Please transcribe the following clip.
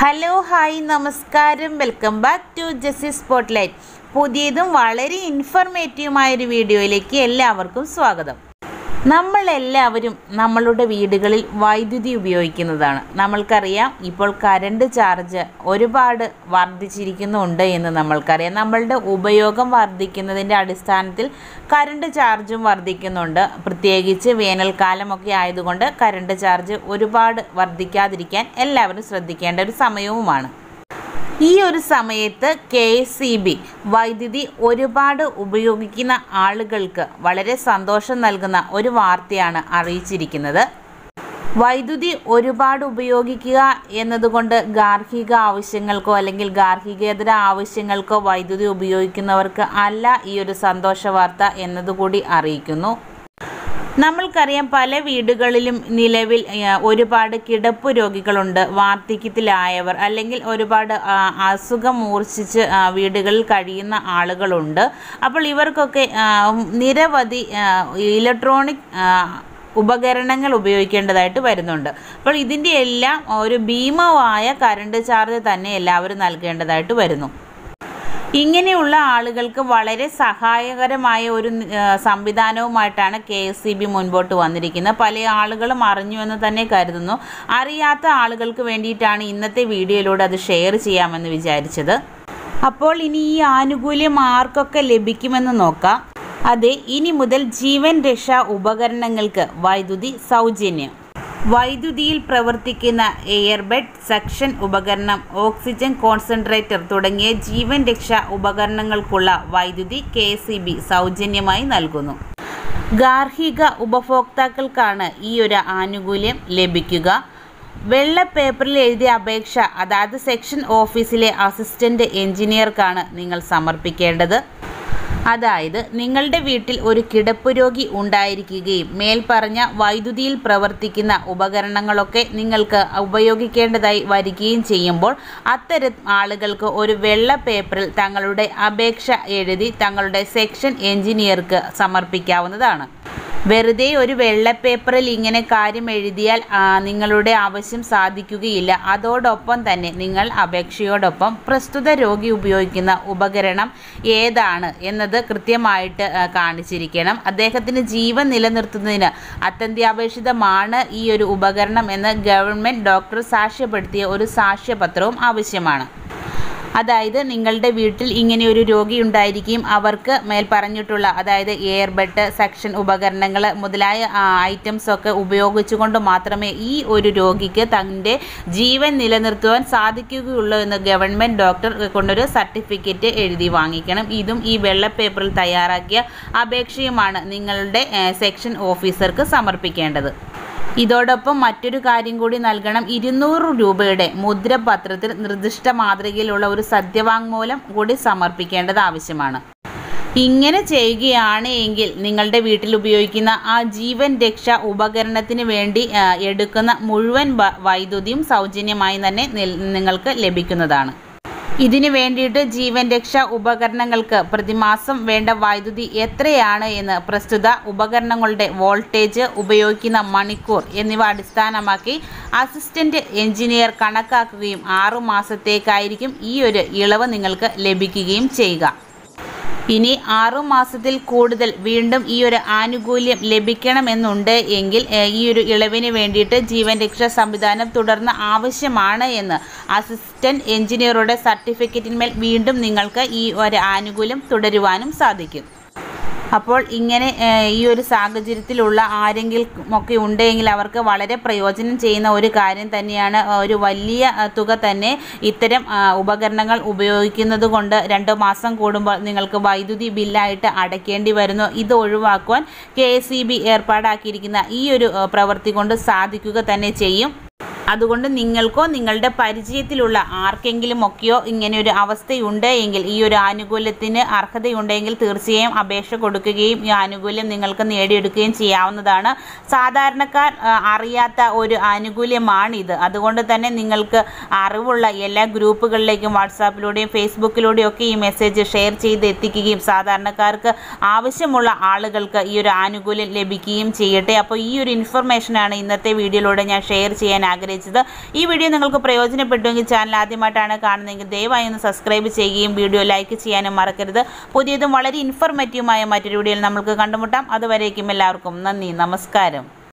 hello hi നമസ്കാരം welcome back to Jessy spotlight പുതിയതും വളരെ ഇൻഫർമേറ്റീവുമായ ഒരു വീഡിയോയിലേക്ക് എല്ലാവർക്കും സ്വാഗതം നമ്മൾ എല്ലാവരും നമ്മളുടെ വീടുകളിൽ വൈദ്യുതി ഉപയോഗിക്കുന്നതാണ് നമ്മൾക്കറിയാം ഇപ്പോൾ കറണ്ട് ചാർജ് ഒരുപാട് വർദ്ധിച്ചിരിക്കുന്നുണ്ട് എന്ന് നമ്മൾക്കറിയാം നമ്മളുടെ ഉപയോഗം വർദ്ധിക്കുന്നതിൻ്റെ അടിസ്ഥാനത്തിൽ കറണ്ട് ചാർജും വർദ്ധിക്കുന്നുണ്ട് പ്രത്യേകിച്ച് വേനൽക്കാലമൊക്കെ ആയതുകൊണ്ട് കറണ്ട് ചാർജ് ഒരുപാട് വർദ്ധിക്കാതിരിക്കാൻ എല്ലാവരും ശ്രദ്ധിക്കേണ്ട ഒരു സമയവുമാണ് ഈ ഒരു സമയത്ത് കെ എസ് സി ബി വൈദ്യുതി ഒരുപാട് ഉപയോഗിക്കുന്ന ആളുകൾക്ക് വളരെ സന്തോഷം നൽകുന്ന ഒരു വാർത്തയാണ് അറിയിച്ചിരിക്കുന്നത് വൈദ്യുതി ഒരുപാട് ഉപയോഗിക്കുക എന്നതുകൊണ്ട് ഗാർഹിക ആവശ്യങ്ങൾക്കോ അല്ലെങ്കിൽ ഗാർഹികേതര ആവശ്യങ്ങൾക്കോ വൈദ്യുതി ഉപയോഗിക്കുന്നവർക്ക് അല്ല ഈ ഒരു സന്തോഷ വാർത്ത എന്നതുകൂടി അറിയിക്കുന്നു നമ്മൾക്കറിയാം പല വീടുകളിലും നിലവിൽ ആ, ഒരുപാട് കിടപ്പ് രോഗികളുണ്ട് വാർദ്ധക്യത്തിലായവർ അല്ലെങ്കിൽ ഒരുപാട് ആ, അസുഖം മൂർച്ഛിച്ച് ആ, വീടുകളിൽ കഴിയുന്ന ആളുകളുണ്ട് അപ്പോൾ ഇവർക്കൊക്കെ ആ, നിരവധി ആ, ഇലക്ട്രോണിക് ആ, ഉപകരണങ്ങൾ ഉപയോഗിക്കേണ്ടതായിട്ട് വരുന്നുണ്ട് അപ്പോൾ ഇതിൻ്റെ എല്ലാം ഒരു ഭീമമായ കറണ്ട് ചാർജ് തന്നെ എല്ലാവരും നൽകേണ്ടതായിട്ട് വരുന്നു ഇങ്ങനെയുള്ള ആളുകൾക്ക് വളരെ സഹായകരമായ ഒരു ആ, സംവിധാനവുമായിട്ടാണ് കെ എസ് സി ബി മുൻപോട്ട് വന്നിരിക്കുന്നത് പല ആളുകളും അറിഞ്ഞു എന്ന് തന്നെ കരുതുന്നു അറിയാത്ത ആളുകൾക്ക് വേണ്ടിയിട്ടാണ് ഇന്നത്തെ വീഡിയോയിലൂടെ അത് ഷെയർ ചെയ്യാമെന്ന് വിചാരിച്ചത് അപ്പോൾ ഇനി ഈ ആനുകൂല്യം ആർക്കൊക്കെ ലഭിക്കുമെന്ന് നോക്കാം അതെ ഇനി മുതൽ ജീവൻ രക്ഷാ ഉപകരണങ്ങൾക്ക് വൈദ്യുതി സൗജന്യം വൈദ്യുതിയിൽ പ്രവർത്തിക്കുന്ന എയർബെഡ് സക്ഷൻ ഉപകരണം ഓക്സിജൻ കോൺസെൻട്രേറ്റർ തുടങ്ങിയ ജീവൻ രക്ഷാ ഉപകരണങ്ങൾക്കുള്ള വൈദ്യുതി കെ സൗജന്യമായി നൽകുന്നു ഗാർഹിക ഉപഭോക്താക്കൾക്കാണ് ഈ ഒരു ആനുകൂല്യം ലഭിക്കുക വെള്ള പേപ്പറിൽ എഴുതിയ അപേക്ഷ അതായത് സെക്ഷൻ ഓഫീസിലെ അസിസ്റ്റന്റ് എഞ്ചിനീയർക്കാണ് നിങ്ങൾ സമർപ്പിക്കേണ്ടത് അതായത് നിങ്ങളുടെ വീട്ടിൽ ഒരു കിടപ്പ് രോഗി ഉണ്ടായിരിക്കുകയും മേൽപ്പറഞ്ഞ വൈദ്യുതിയിൽ പ്രവർത്തിക്കുന്ന ഉപകരണങ്ങളൊക്കെ നിങ്ങൾക്ക് ഉപയോഗിക്കേണ്ടതായി വരികയും ചെയ്യുമ്പോൾ അത്തരം ആളുകൾക്ക് ഒരു വെള്ള പേപ്പറിൽ തങ്ങളുടെ അപേക്ഷ എഴുതി തങ്ങളുടെ സെക്ഷൻ എഞ്ചിനീയർക്ക് സമർപ്പിക്കാവുന്നതാണ് വെറുതെ ഒരു വെള്ള പേപ്പറിൽ ഇങ്ങനെ കാര്യം എഴുതിയാൽ ആ, നിങ്ങളുടെ ആവശ്യം സാധിക്കുകയില്ല അതോടൊപ്പം തന്നെ നിങ്ങൾ അപേക്ഷയോടൊപ്പം പ്രസ്തുത രോഗി ഉപയോഗിക്കുന്ന ഉപകരണം ഏതാണ് എന്നത് കൃത്യമായിട്ട് ആ, കാണിച്ചിരിക്കണം അദ്ദേഹത്തിന് ജീവൻ നിലനിർത്തുന്നതിന് അത്യന്താപേക്ഷിതമാണ് ഈ ഒരു ഉപകരണം എന്ന് ഗവൺമെൻറ് ഡോക്ടർ സാക്ഷ്യപ്പെടുത്തിയ ഒരു സാക്ഷ്യപത്രവും ആവശ്യമാണ് അതായത് നിങ്ങളുടെ വീട്ടിൽ ഇങ്ങനെ ഒരു രോഗി ഉണ്ടായിരിക്കുകയും അവർക്ക് മേൽ പറഞ്ഞിട്ടുള്ള അതായത് എയർബെഡ് സെക്ഷൻ ഉപകരണങ്ങൾ മുതലായ ഐറ്റംസ് ഒക്കെ ഉപയോഗിച്ചുകൊണ്ട് മാത്രമേ ഈ ഒരു രോഗിക്ക് തൻ്റെ ജീവൻ നിലനിർത്തുവാൻ സാധിക്കുകയുള്ളൂ എന്ന് ഗവൺമെൻറ് ഡോക്ടർ കൊണ്ടൊരു സർട്ടിഫിക്കറ്റ് എഴുതി വാങ്ങിക്കണം ഇതും ഈ വെള്ള പേപ്പറിൽ തയ്യാറാക്കിയ അപേക്ഷയുമാണ് നിങ്ങളുടെ സെക്ഷൻ ഓഫീസർക്ക് സമർപ്പിക്കേണ്ടത് ഇതോടൊപ്പം മറ്റൊരു കാര്യം കൂടി നൽകണം ഇരുന്നൂറ് രൂപയുടെ മുദ്രപത്രത്തിൽ നിർദ്ദിഷ്ട മാതൃകയിലുള്ള ഒരു സത്യവാങ്മൂലം കൂടി സമർപ്പിക്കേണ്ടത് ആവശ്യമാണ് ഇങ്ങനെ ചെയ്യുകയാണ് എങ്കിൽ നിങ്ങളുടെ വീട്ടിൽ ഉപയോഗിക്കുന്ന ആ ജീവൻ രക്ഷാ ഉപകരണത്തിന് വേണ്ടി ആ, എടുക്കുന്ന മുഴുവൻ വ- വൈദ്യുതിയും സൗജന്യമായി തന്നെ നിൽ- നിങ്ങൾക്ക് ലഭിക്കുന്നതാണ് ഇതിനു വേണ്ടിയിട്ട് ജീവൻ രക്ഷാ ഉപകരണങ്ങൾക്ക് പ്രതിമാസം വേണ്ട വൈദ്യുതി എത്രയാണ് എന്ന് പ്രസ്തുത ഉപകരണങ്ങളുടെ വോൾട്ടേജ് ഉപയോഗിക്കുന്ന മണിക്കൂർ എന്നിവ അടിസ്ഥാനമാക്കി അസിസ്റ്റന്റ് എഞ്ചിനീയർ കണക്കാക്കുകയും ആറു മാസത്തേക്കായിരിക്കും ഈ ഒരു ഇളവ് നിങ്ങൾക്ക് ലഭിക്കുകയും ചെയ്യുക ഇനി ആറു മാസത്തിൽ കൂടുതൽ വീണ്ടും ഈ ഒരു ആനുകൂല്യം ലഭിക്കണമെന്നുണ്ട് എങ്കിൽ ഏഹ്, ഈ ഒരു ഇളവിന് വേണ്ടിയിട്ട് ജീവൻ രക്ഷാ സംവിധാനം തുടർന്ന് ആവശ്യമാണ് എന്ന് അസിസ്റ്റന്റ് എഞ്ചിനീയറുടെ സർട്ടിഫിക്കറ്റിന്മേൽ വീണ്ടും നിങ്ങൾക്ക് ഈ ഒരു ആനുകൂല്യം തുടരുവാനും സാധിക്കും അപ്പോൾ ഇങ്ങനെ ഏഹ്, ഈ ഒരു സാഹചര്യത്തിലുള്ള ആരെങ്കിലും ഒക്കെ ഉണ്ടെങ്കിൽ അവർക്ക് വളരെ പ്രയോജനം ചെയ്യുന്ന ഒരു കാര്യം തന്നെയാണ് ഒരു വലിയ അഹ്, തുക തന്നെ ഇത്തരം ആ, ഉപകരണങ്ങൾ ഉപയോഗിക്കുന്നത് കൊണ്ട് രണ്ട് മാസം കൂടുമ്പോൾ നിങ്ങൾക്ക് വൈദ്യുതി ബില്ലായിട്ട് അടയ്ക്കേണ്ടി വരുന്നു ഇത് ഒഴിവാക്കുവാൻ കെ എസ് ഇ ബി ഏർപ്പാടാക്കിയിരിക്കുന്ന ഈ ഒരു അഹ്, പ്രവൃത്തി കൊണ്ട് സാധിക്കുക തന്നെ ചെയ്യും അതുകൊണ്ട് നിങ്ങൾക്കോ നിങ്ങളുടെ പരിചയത്തിലുള്ള ആർക്കെങ്കിലും ഒക്കെയോ ഇങ്ങനെ ഒരു അവസ്ഥയുണ്ട് എങ്കിൽ ഈ ഒരു ആനുകൂല്യത്തിന് അർഹതയുണ്ടെങ്കിൽ തീർച്ചയായും അപേക്ഷ കൊടുക്കുകയും ഈ ആനുകൂല്യം നിങ്ങൾക്ക് നേടിയെടുക്കുകയും ചെയ്യാവുന്നതാണ് സാധാരണക്കാർ ആ, അറിയാത്ത ഒരു ആനുകൂല്യമാണിത് അതുകൊണ്ട് തന്നെ നിങ്ങൾക്ക് അറിവുള്ള എല്ലാ ഗ്രൂപ്പുകളിലേക്കും വാട്സാപ്പിലൂടെയും ഫേസ്ബുക്കിലൂടെയും ഒക്കെ ഈ മെസ്സേജ് ഷെയർ ചെയ്ത് എത്തിക്കുകയും സാധാരണക്കാർക്ക് ആവശ്യമുള്ള ആളുകൾക്ക് ഈ ഒരു ആനുകൂല്യം ലഭിക്കുകയും ചെയ്യട്ടെ അപ്പോൾ ഈ ഒരു ഇൻഫർമേഷനാണ് ഇന്നത്തെ വീഡിയോയിലൂടെ ഞാൻ ഷെയർ ചെയ്യാൻ ആഗ്രഹിക്കുന്നത് അറിയിച്ചത് ഈ വീഡിയോ നിങ്ങൾക്ക് പ്രയോജനപ്പെട്ടുവെങ്കിൽ ചാനൽ ആദ്യമായിട്ടാണ് കാണുന്നതെങ്കിൽ ദയവായി ഒന്ന് സബ്സ്ക്രൈബ് ചെയ്യുകയും വീഡിയോ ലൈക്ക് ചെയ്യാനും മറക്കരുത് പുതിയതും വളരെ ഇൻഫർമേറ്റീവുമായ മറ്റൊരു വീഡിയോയിൽ നമുക്ക് കണ്ടുമുട്ടാം അതുവരേക്കും എല്ലാവർക്കും നന്ദി നമസ്കാരം